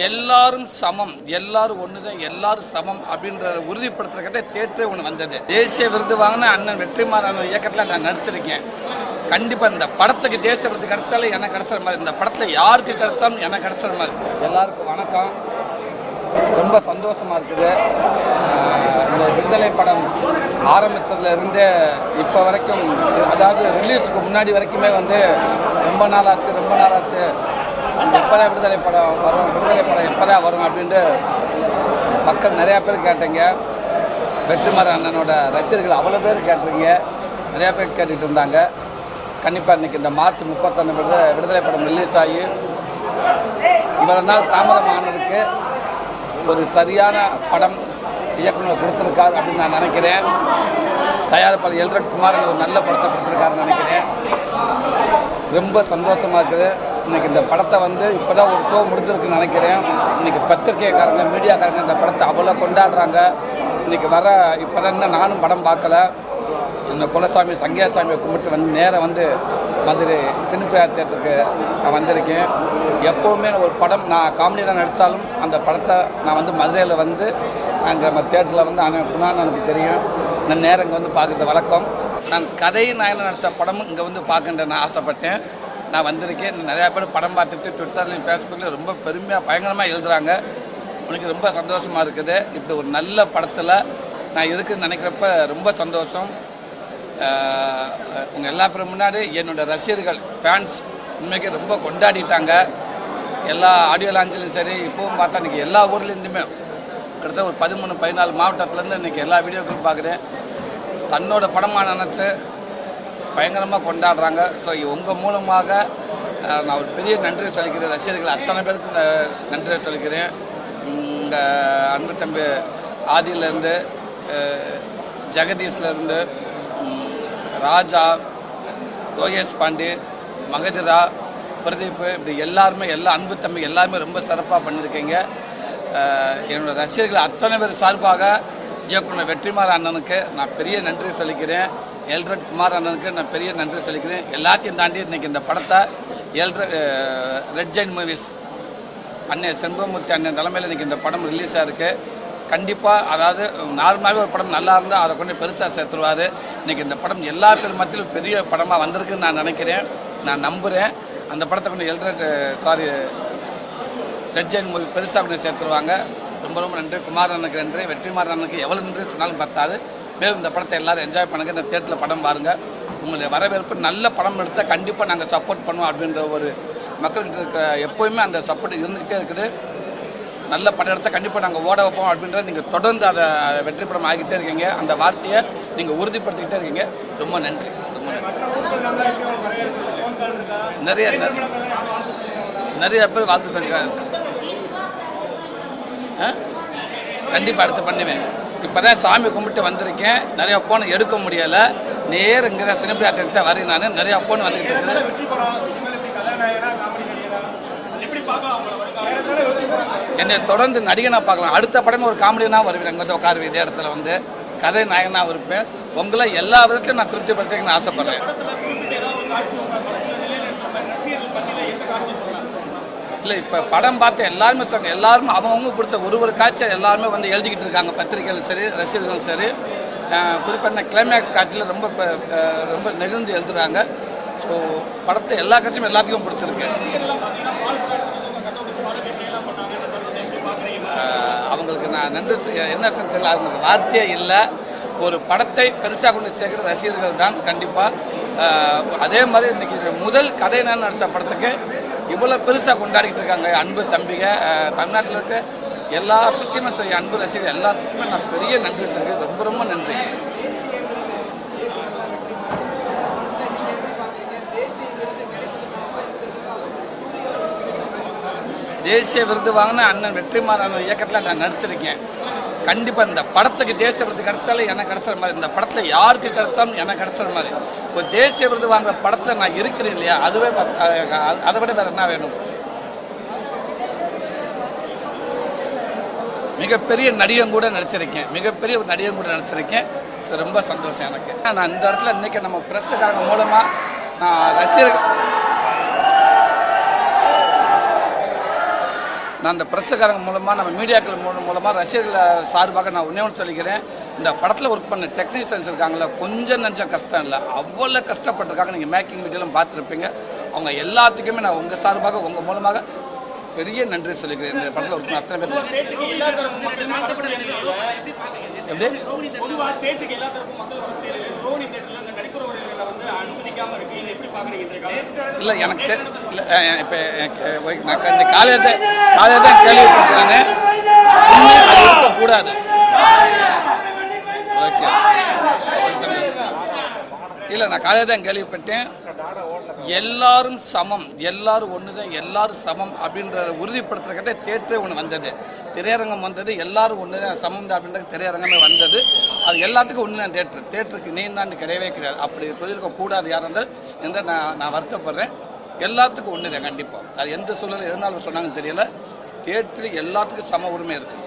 எல்லாரும் சமம் எல்லாரும் ஒண்ணுதான் எல்லாரும் சமம் அப்படின்ற உறுதிப்படுத்துறதுக்காக தேட்டரே ஒன்று வந்தது தேசிய விருது வாங்கின அண்ணன் வெற்றிமாறன் இயக்கத்தில் நான் நடிச்சிருக்கேன் கண்டிப்பா இந்த படத்துக்கு தேசிய விருது கிடைச்சாலும் எனக்கு கிடைச்ச மாதிரி இந்த படத்துல யாருக்கு கிடைச்சாலும் எனக்கு கிடைச்ச மாதிரி எல்லாருக்கும் வணக்கம் ரொம்ப சந்தோஷமா இருக்குது ஆஹ் இந்த விடுதலை படம் ஆரம்பிச்சதுல இருந்தே இப்போ வரைக்கும் அதாவது ரிலீஸுக்கு முன்னாடி வரைக்குமே வந்து ரொம்ப நாள் ஆச்சு ரொம்ப நாள் ஆச்சு எப்போதான் விடுதலை படம் வரும் விடுதலை படம் எப்போதான் வரும் அப்படின்ட்டு மக்கள் நிறையா பேர் கேட்டீங்க வெற்றிமாற அண்ணனோட ரசிகர்கள் அவ்வளோ பேர் கேட்டிருங்க நிறையா பேர் கேட்டுட்டு இருந்தாங்க கண்டிப்பாக இன்னைக்கு இந்த மார்ச் முப்பத்தொன்று விடுதலை விடுதலை படம் ரிலீஸ் ஆகி இவ்வளவு நாள் தாமதம் ஆனதுக்கு ஒரு சரியான படம் இயக்குனர் கொடுத்துருக்கார் அப்படின்னு நான் நினைக்கிறேன் தயாரிப்பாளர் எல்ரட் குமாரன் ஒரு நல்ல படத்தை கொடுத்துருக்காருன்னு நினைக்கிறேன் ரொம்ப சந்தோஷமாக இருக்குது இன்னைக்கு இந்த படத்தை வந்து இப்போ தான் ஒரு ஷோ முடிஞ்சிருக்குன்னு நினைக்கிறேன் இன்னைக்கு பத்திரிகைக்காரங்க மீடியாக்காரங்க இந்த படத்தை அவ்வளோ கொண்டாடுறாங்க இன்னைக்கு வர இப்போ தான் இன்னும் நானும் படம் பார்க்கல இந்த குலசாமி சங்கியாசாமியை கும்பிட்டு வந்து நேராக வந்து மதுரை சினிப்பிரியா தேட்டருக்கு நான் வந்திருக்கேன் எப்போவுமே ஒரு படம் நான் காமெடியாக நடித்தாலும் அந்த படத்தை நான் வந்து மதுரையில் வந்து அங்கே நம்ம தேட்டரில் வந்து அண்ணன் குணான்னு எனக்கு தெரியும் நான் நேரம் இங்கே வந்து பார்க்குறது வழக்கம் நான் கதை நாயனை நடித்த படமும் இங்கே வந்து பார்க்கின்ற நான் ஆசைப்பட்டேன் நான் வந்திருக்கேன் நிறையா பேர் படம் பார்த்துட்டு ட்விட்டர்லையும் ஃபேஸ்புக்லையும் ரொம்ப பெருமையாக பயங்கரமாக எழுதுகிறாங்க உனக்கு ரொம்ப சந்தோஷமாக இருக்குது இப்படி ஒரு நல்ல படத்தில் நான் இருக்குன்னு நினைக்கிறப்ப ரொம்ப சந்தோஷம் ஆஹ் உங்கள் எல்லா பேரும் முன்னாடி என்னோட ரசிகர்கள் ஃபேன்ஸ் உண்மைக்கு ரொம்ப கொண்டாடிட்டாங்க எல்லா ஆடியோ லான்ச்சிலும் சரி இப்போவும் பார்த்தா இன்றைக்கி எல்லா ஊர்லேருந்துமே கிட்டத்தட்ட ஒரு பதிமூணு பதினாலு மாவட்டத்துலேருந்து இன்றைக்கி எல்லா வீடியோக்களும் பார்க்குறேன் தன்னோட படமாக நினச்சி பயங்கரமாக கொண்டாடுறாங்க ஸோ உங்கள் மூலமாக அஹ், நான் ஒரு பெரிய நன்றி சொல்லிக்கிறேன் ரசிகர்கள் அத்தனை பேருக்கு ந- நன்றி சொல்லிக்கிறேன் உங்கள் அன்பு தம்பி ஆதியிலேருந்து ஜெகதீஷ்லேருந்து ராஜா யோகேஷ் பாண்டி மகதிரா பிரதீப் இப்படி எல்லாருமே எல்லா அன்பு தம்பி எல்லாருமே ரொம்ப சிறப்பாக பண்ணியிருக்கீங்க அஹ், என்னோட ரசிகர்கள் அத்தனை பேர் சார்பாக இயக்குனர் வெற்றிமாற அண்ணனுக்கு நான் பெரிய நன்றி சொல்லிக்கிறேன் எல்ரட் குமார் அண்ணனுக்கு நான் பெரிய நன்றி சொல்லிக்கிறேன் எல்லாத்தையும் தாண்டி இன்னைக்கு இந்த படத்தை எல்ரட் ரெட் ஜெயின் மூவிஸ் அண்ணன் செண்பகமூர்த்தி அண்ணன் தலைமையில் இன்னைக்கு இந்த படம் ரிலீஸ் ஆயிருக்கு கண்டிப்பாக அதாவது நார்மலாகவே ஒரு படம் நல்லா இருந்தால் அதை கொண்டு பெருசாக சேர்த்துருவார் இன்னைக்கு இந்த படம் எல்லா பேர் மத்தியிலும் பெரிய படமாக வந்திருக்குன்னு நான் நினைக்கிறேன் நான் நம்புகிறேன் அந்த படத்தை கொண்டு எல்ரட் சாரி ரெட் ஜெயின் மூவி பெருசாக கொண்டு சேர்த்துருவாங்க ரொம்ப ரொம்ப நன்றி குமார் அண்ணனுக்கு நன்றி வெற்றிமாறன் அண்ணனுக்கு எவ்வளோ நன்றி சொன்னாலும் பத்தாது மேலும் இந்த படத்தை எல்லாரும் என்ஜாய் பண்ணுங்கள் இந்த தேட்டரில் படம் பாருங்கள் உங்களுடைய வரவேற்பு நல்ல படம் எடுத்தால் கண்டிப்பாக நாங்கள் சப்போர்ட் பண்ணுவோம் அப்படின்ற ஒரு மக்கள்கிட்ட இருக்கிற எப்போயுமே அந்த சப்போர்ட் இருந்துக்கிட்டே இருக்குது நல்ல படம் எடுத்தால் கண்டிப்பாக நாங்கள் ஓட வைப்போம் அப்படின்றத நீங்கள் தொடர்ந்து அதை வெற்றி படம் ஆகிட்டே இருக்கீங்க அந்த வார்த்தையை நீங்கள் உறுதிப்படுத்திக்கிட்டே இருக்கீங்க ரொம்ப நன்றி ரொம்ப நன்றி நிறைய நிறைய- நிறைய பேர் வாழ்த்து சொல்லியிருக்காங்க சார் ஆ? கண்டிப்பா அடுத்து பண்ணுவேன் இப்போதான் சாமி கும்பிட்டு வந்திருக்கேன் நிறைய ஃபோன் எடுக்க முடியல நேர் இங்கே தான் சினிப்பிரியாத்திற்கு தான் வரேன் நான் நிறைய ஃபோன் வந்துக்கிட்டு இருக்குது என்னை தொடர்ந்து நடிகனா பார்க்கலாம் அடுத்த படமே ஒரு காமெடினா வருவேன் அங்கே வந்து உட்காருவேன் இதே இடத்துல வந்து கதை நாயகனாக இருப்பேன் உங்களை எல்லா விதத்திலும் நான் திருப்திப்படுத்திக்கணும்னு ஆசைப்படுறேன் இல்லை இப்போ படம் பார்த்து எல்லாருமே சொல்லுங்க எல்லாருமே அவங்கவுங்க பிடிச்ச ஒரு ஒரு காட்சியை எல்லாருமே வந்து எழுதிக்கிட்டு இருக்காங்க பத்திரிகைகளும் சரி ரசிகர்களும் சரி குறிப்பாக இந்த கிளைமேக்ஸ் காட்சியில் ரொம்ப இப்ப, அஹ், ரொம்ப நெகிழ்ந்து எழுதுறாங்க ஸோ படத்தை எல்லா காட்சியும் எல்லாத்துக்கும் பிடிச்சிருக்கு அஹ், அவங்களுக்கு நான் நன்றி சொல்ல- என்ன தெரியல அவங்களுக்கு வார்த்தையே இல்லை ஒரு படத்தை பெருசாக கொண்டு சேர்க்குற ரசிகர்கள் தான் கண்டிப்பாக அதே மாதிரி இன்னைக்கு முதல் கதை நான் நடித்த படத்துக்கு இவ்வளோ பெருசாக கொண்டாடிக்கிட்டு இருக்காங்க அன்பு தம்பிக அஹ், தமிழ்நாட்டில் இருக்க எல்லாத்துக்குமே சரி அன்பு ரசிகர் எல்லாத்துக்குமே நான் பெரிய நன்றி சொல்கிறேன் ரொம்ப ரொம்ப நன்றி தேசிய விருது வாங்கின அண்ணன் வெற்றிமாறன் இயக்கத்தில் நான் நடிச்சிருக்கேன் கண்டிப்பாக இந்த படத்துக்கு தேசிய விருது கிடைச்சாலும் எனக்கு கிடைச்ச மாதிரி இந்த படத்தை யாருக்கு கிடைச்சாலும் எனக்கு கிடைச்ச மாதிரி இப்போ தேசிய விருது வாங்குற படத்தில் நான் இருக்கிறேன் இல்லையா அதுவே பத்- அஹ் அதை விட வேறு என்ன வேணும் மிகப்பெரிய நடிகன் கூட நடிச்சிருக்கேன் மிகப்பெரிய ஒரு நடிகன் கூட நடிச்சிருக்கேன் ஸோ ரொம்ப சந்தோஷம் எனக்கு நான் இந்த இடத்துல இன்னைக்கு நம்ம பிரஸ்ஸுக்காரங்க மூலமாக நான் ரசிகர்கள் நான் அந்த பிரஸ்ஸுக்காரங்க மூலமாக நம்ம மீடியாக்கள் மூலம் மூலமாக ரசிகர்கள் சார்பாக நான் ஒன்றே ஒன்று சொல்லிக்கிறேன் இந்த படத்தில் ஒர்க் பண்ண டெக்னீஷியன்ஸ் இருக்காங்களா கொஞ்சம் நஞ்சம் கஷ்டம் இல்லை அவ்வளோ கஷ்டப்பட்டிருக்காங்க நீங்கள் மேக்கிங் வீடியோலாம் பார்த்துருப்பீங்க அவங்க எல்லாத்துக்குமே நான் உங்கள் சார்பாக உங்கள் மூலமாக பெரிய நன்றி சொல்லிக்கிறேன் இந்த படத்தில் ஒர்க் பண்ண அத்தனை பேர் தேட்டருக்கு எல்லா தரப்பு மக்கள் நடத்தப்படுகிறது எப்படி பொதுவா தேட்டருக்கு எல்லா தரப்பு மக்கள் வந்து ரோனி தேட்டர்ல இந்த நடிப்புறவர்களை வந்து அனுமதிக்காம இருக்கு இதை எப்படி பாக்குறீங்க இந்த காலம் இல்லை எனக்கு தெ- இல்லை அஹ் இப்போ எனக்கு ஓகே, நான் இந்த காலையில் தான் காலையில் தான் கேள்விப்பட்டேன் உண்மை அது இருக்கக்கூடாது ஓகே இல்லை நான் காலையில் தான் கேள்விப்பட்டேன் எல்லாரும் சமம் எல்லாரும் ஒன்று தான் எல்லாரும் சமம் அப்படின்ற உறுதிப்படுத்துறதுக்கிட்ட தேட்டரே ஒன்று வந்தது திரையரங்கம் வந்தது எல்லாரும் ஒன்று தான் சமம் தான் அப்படின்ற திரையரங்கமே வந்தது அது எல்லாத்துக்கும் ஒன்று தான் தேட்டர் தேட்டருக்கு நீ தான் கிடையவே கிடையாது அப்படி சொல்லியிருக்க கூடாது யார் இருந்தால் என்ற நான் நான் வருத்தப்படுறேன் எல்லாத்துக்கும் ஒன்று தான் கண்டிப்பாக அது எந்த சூழல் எதனால சொன்னாங்கன்னு தெரியல தேட்டரு எல்லாத்துக்கும் சம உரிமை இருக்குது